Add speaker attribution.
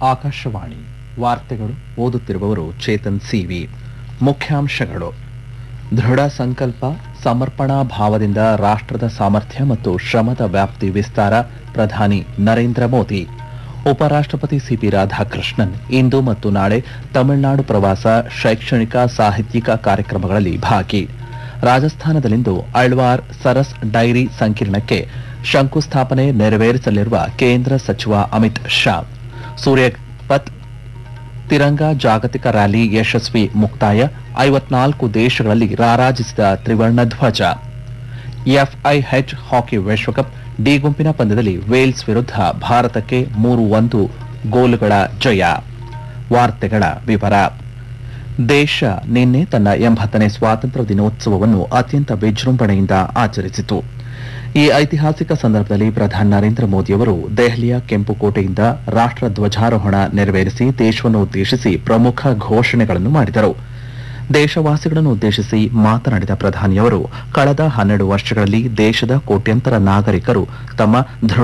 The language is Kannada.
Speaker 1: ಆಕಾಶವಾಣಿ ವಾರ್ತೆಗಳು ಓದುತ್ತಿರುವವರು ಚೇತನ್ ಸಿವಿ ಮುಖ್ಯಾಂಶಗಳು ದೃಢ ಸಂಕಲ್ಪ ಸಮರ್ಪಣಾ ಭಾವದಿಂದ ರಾಷ್ಟ್ರದ ಸಾಮರ್ಥ್ಯ ಮತ್ತು ಶ್ರಮದ ವ್ಯಾಪ್ತಿ ವಿಸ್ತಾರ ಪ್ರಧಾನಿ ನರೇಂದ್ರ ಮೋದಿ ಉಪರಾಷ್ಟ್ರಪತಿ ಸಿಪಿ ರಾಧಾಕೃಷ್ಣನ್ ಇಂದು ಮತ್ತು ನಾಳೆ ತಮಿಳುನಾಡು ಪ್ರವಾಸ ಶೈಕ್ಷಣಿಕ ಸಾಹಿತ್ಯಿಕ ಕಾರ್ಯಕ್ರಮಗಳಲ್ಲಿ ಭಾಗಿ ರಾಜಸ್ಥಾನದಲ್ಲಿಂದು ಅಳ್ವಾರ್ ಸರಸ್ ಡೈರಿ ಸಂಕೀರ್ಣಕ್ಕೆ ಶಂಕುಸ್ಥಾಪನೆ ನೆರವೇರಿಸಲಿರುವ ಕೇಂದ್ರ ಸಚಿವ ಅಮಿತ್ ಶಾ ಸೂರ್ಯಪತ್ ತಿರಂಗ ಜಾಗತಿಕ ರ್ಯಾಲಿ ಯಶಸ್ವಿ ಮುಕ್ತಾಯ ಐವತ್ನಾಲ್ಕು ದೇಶಗಳಲ್ಲಿ ರಾರಾಜಿಸಿದ ತ್ರಿವರ್ಣ ಧ್ವಜ ಎಫ್ಐಎಚ್ ಹಾಕಿ ವಿಶ್ವಕಪ್ ಡಿ ಗುಂಪಿನ ಪಂದ್ಯದಲ್ಲಿ ವೇಲ್ಸ್ ವಿರುದ್ಧ ಭಾರತಕ್ಕೆ ಮೂರು ಒಂದು ಗೋಲುಗಳ ಜಯ ವಾರ್ತೆಗಳ ವಿವರ ದೇಶ ನಿನ್ನೆ ತನ್ನ ಎಂಬತ್ತನೇ ಸ್ವಾತಂತ್ರ್ಯ ದಿನೋತ್ಸವವನ್ನು ಅತ್ಯಂತ ವಿಜೃಂಭಣೆಯಿಂದ ಆಚರಿಸಿತು ಈ ಐತಿಹಾಸಿಕ ಸಂದರ್ಭದಲ್ಲಿ ಪ್ರಧಾನಿ ನರೇಂದ್ರ ಮೋದಿಯವರು ದೆಹಲಿಯ ಕೆಂಪುಕೋಟೆಯಿಂದ ರಾಷ್ಟ್ರ ಧ್ವಜಾರೋಹಣ ನೆರವೇರಿಸಿ ದೇಶವನ್ನು ಉದ್ದೇಶಿಸಿ ಪ್ರಮುಖ ಘೋಷಣೆಗಳನ್ನು ಮಾಡಿದರು ದೇಶವಾಸಿಗಳನ್ನು ಉದ್ದೇಶಿಸಿ ಮಾತನಾಡಿದ ಪ್ರಧಾನಿಯವರು ಕಳೆದ ಹನ್ನೆರಡು ವರ್ಷಗಳಲ್ಲಿ ದೇಶದ ಕೋಟ್ಯಂತರ ನಾಗರಿಕರು ತಮ್ಮ ದೃಢ